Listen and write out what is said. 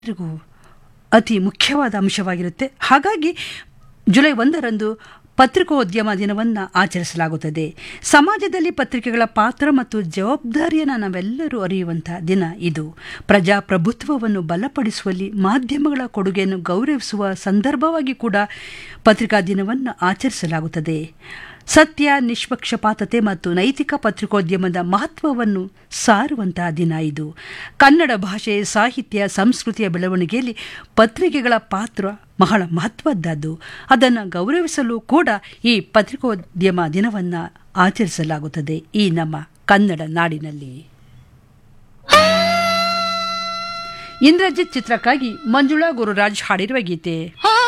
ಎಲ್ರಿಗೂ ಅತಿ ಮುಖ್ಯವಾದ ಅಂಶವಾಗಿರುತ್ತೆ ಹಾಗಾಗಿ ಜುಲೈ ಒಂದರಂದು ಪತ್ರಿಕೋದ್ಯಮ ದಿನವನ್ನು ಆಚರಿಸಲಾಗುತ್ತದೆ ಸಮಾಜದಲ್ಲಿ ಪತ್ರಿಕೆಗಳ ಪಾತ್ರ ಮತ್ತು ಜವಾಬ್ದಾರಿಯನ್ನು ನಾವೆಲ್ಲರೂ ಅರಿಯುವಂಥ ದಿನ ಇದು ಪ್ರಜಾಪ್ರಭುತ್ವವನ್ನು ಬಲಪಡಿಸುವಲ್ಲಿ ಮಾಧ್ಯಮಗಳ ಕೊಡುಗೆಯನ್ನು ಗೌರವಿಸುವ ಸಂದರ್ಭವಾಗಿ ಕೂಡ ಪತ್ರಿಕಾ ದಿನವನ್ನು ಆಚರಿಸಲಾಗುತ್ತದೆ ಸತ್ಯ ನಿಷ್ಪಕ್ಷಪಾತತೆ ಮತ್ತು ನೈತಿಕ ಪತ್ರಿಕೋದ್ಯಮದ ಮಹತ್ವವನ್ನು ಸಾರುವಂತಹ ದಿನ ಇದು ಕನ್ನಡ ಭಾಷೆ ಸಾಹಿತ್ಯ ಸಂಸ್ಕೃತಿಯ ಬೆಳವಣಿಗೆಯಲ್ಲಿ ಪತ್ರಿಕೆಗಳ ಪಾತ್ರ ಬಹಳ ಮಹತ್ವದ್ದಾದ್ದು ಅದನ್ನು ಗೌರವಿಸಲು ಕೂಡ ಈ ಪತ್ರಿಕೋದ್ಯಮ ದಿನವನ್ನು ಆಚರಿಸಲಾಗುತ್ತದೆ ಈ ನಮ್ಮ ಕನ್ನಡ ನಾಡಿನಲ್ಲಿ ಇಂದ್ರಜಿತ್ ಚಿತ್ರಕ್ಕಾಗಿ ಮಂಜುಳಾ ಗುರುರಾಜ್ ಹಾಡಿರುವ ಗೀತೆ ಆ